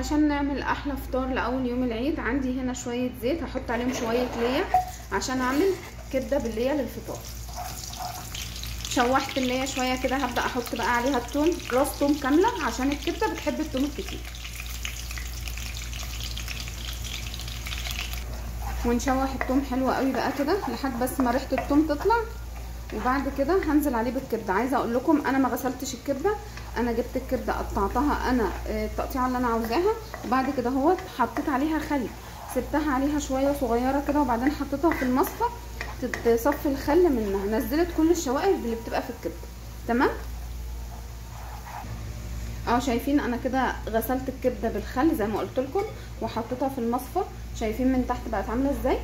علشان نعمل احلى فطار لاول يوم العيد عندي هنا شويه زيت هحط عليهم شويه ليا عشان اعمل كبده بالليا للفطار شوحت الليا شويه كده هبدا احط بقى عليها التوم راس توم كامله عشان الكبده بتحب التوم الكتير ونشوح التوم حلو قوي بقى كده لحد بس ما ريحه التوم تطلع وبعد كده هنزل عليه بالكبده عايزه اقول لكم انا ما غسلتش الكبده انا جبت الكبده قطعتها انا التقطيعه اللي انا عاوزاها وبعد كده هو حطيت عليها خل سبتها عليها شويه صغيره كده وبعدين حطيتها في المصفى تصفي الخل منها نزلت كل الشوائب اللي بتبقى في الكبده تمام اه شايفين انا كده غسلت الكبده بالخل زي ما قلت لكم وحطيتها في المصفى شايفين من تحت بقت عامله ازاي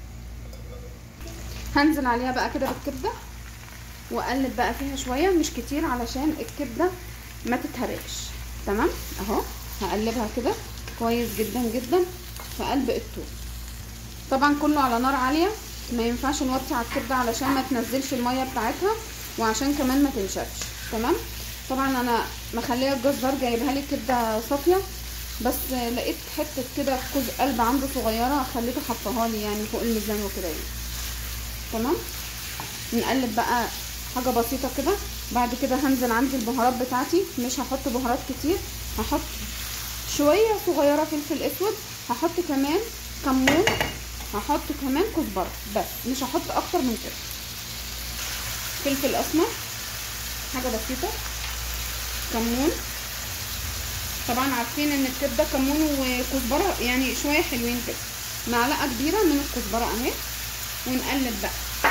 هنزل عليها بقى كده بالكبده واقلب بقى فيها شويه مش كتير علشان الكبده ما تتهرقش تمام اهو هقلبها كده كويس جدا جدا في قلب التوم طبعا كله على نار عاليه ما ينفعش نوطي على الكبده علشان ما تنزلش الميه بتاعتها وعشان كمان ما تنشفش تمام طبعا انا مخليه الجزار جايبها لي كبده صافيه بس لقيت حته كده كوز قلب عنده صغيره خليته حطها لي يعني فوق الميزان وكده يعني تمام نقلب بقى حاجه بسيطه كده بعد كده هنزل عندي البهارات بتاعتي مش هحط بهارات كتير هحط شويه صغيره فلفل اسود هحط كمان كمون هحط كمان كزبره بس مش هحط اكتر من كده فلفل اسمر حاجه بسيطه كمون طبعا عارفين ان الكبده كمون وكزبره يعني شويه حلوين كده معلقه كبيره من الكزبره اهي ونقلب بقى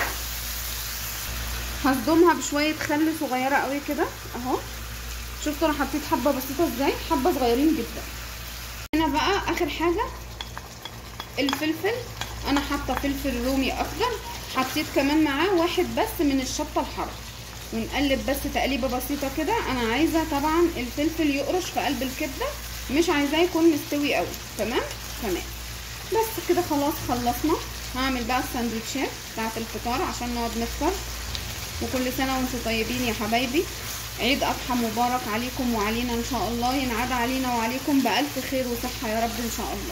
هصدمها بشويه خل صغيره قوي كده اهو شفتوا انا حطيت حبه بسيطه ازاي حبه صغيرين جدا هنا بقى اخر حاجه الفلفل انا حاطه فلفل رومي اخضر حطيت كمان معاه واحد بس من الشطه الحاره ونقلب بس تقليبه بسيطه كده انا عايزه طبعا الفلفل يقرش في قلب الكبده مش عايزاه يكون مستوي قوي تمام تمام بس كده خلاص خلصنا هعمل بقى الساندوتشات بتاعه الفطار عشان نقعد نفطر وكل سنه وانتم طيبين يا حبايبي عيد اضحى مبارك عليكم وعلينا ان شاء الله ينعاد علينا وعليكم بالف خير وصحه يا رب ان شاء الله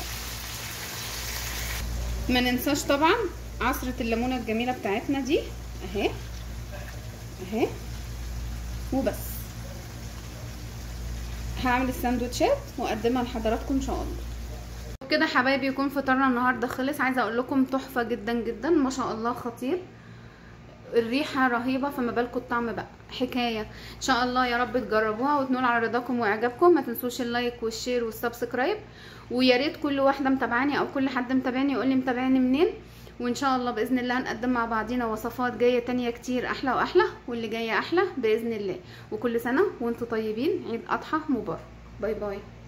ما ننساش طبعا عصره الليمونه الجميله بتاعتنا دي اهي اهي وبس هعمل الساندوتشات واقدمها لحضراتكم ان شاء الله كده حبايبي يكون فطارنا النهارده خلص عايزه اقول لكم تحفه جدا جدا ما شاء الله خطير الريحه رهيبه فما بالكم الطعم بقى حكايه ان شاء الله يا رب تجربوها وتنول على رضاكم واعجابكم ما تنسوش اللايك والشير والسبسكرايب ويا ريت كل واحده متابعاني او كل حد متابعني يقول لي متابعني منين وان شاء الله باذن الله هنقدم مع بعضينا وصفات جايه تانية كتير احلى واحلى واللي جايه احلى باذن الله وكل سنه وانتم طيبين عيد اضحى مبارك باي باي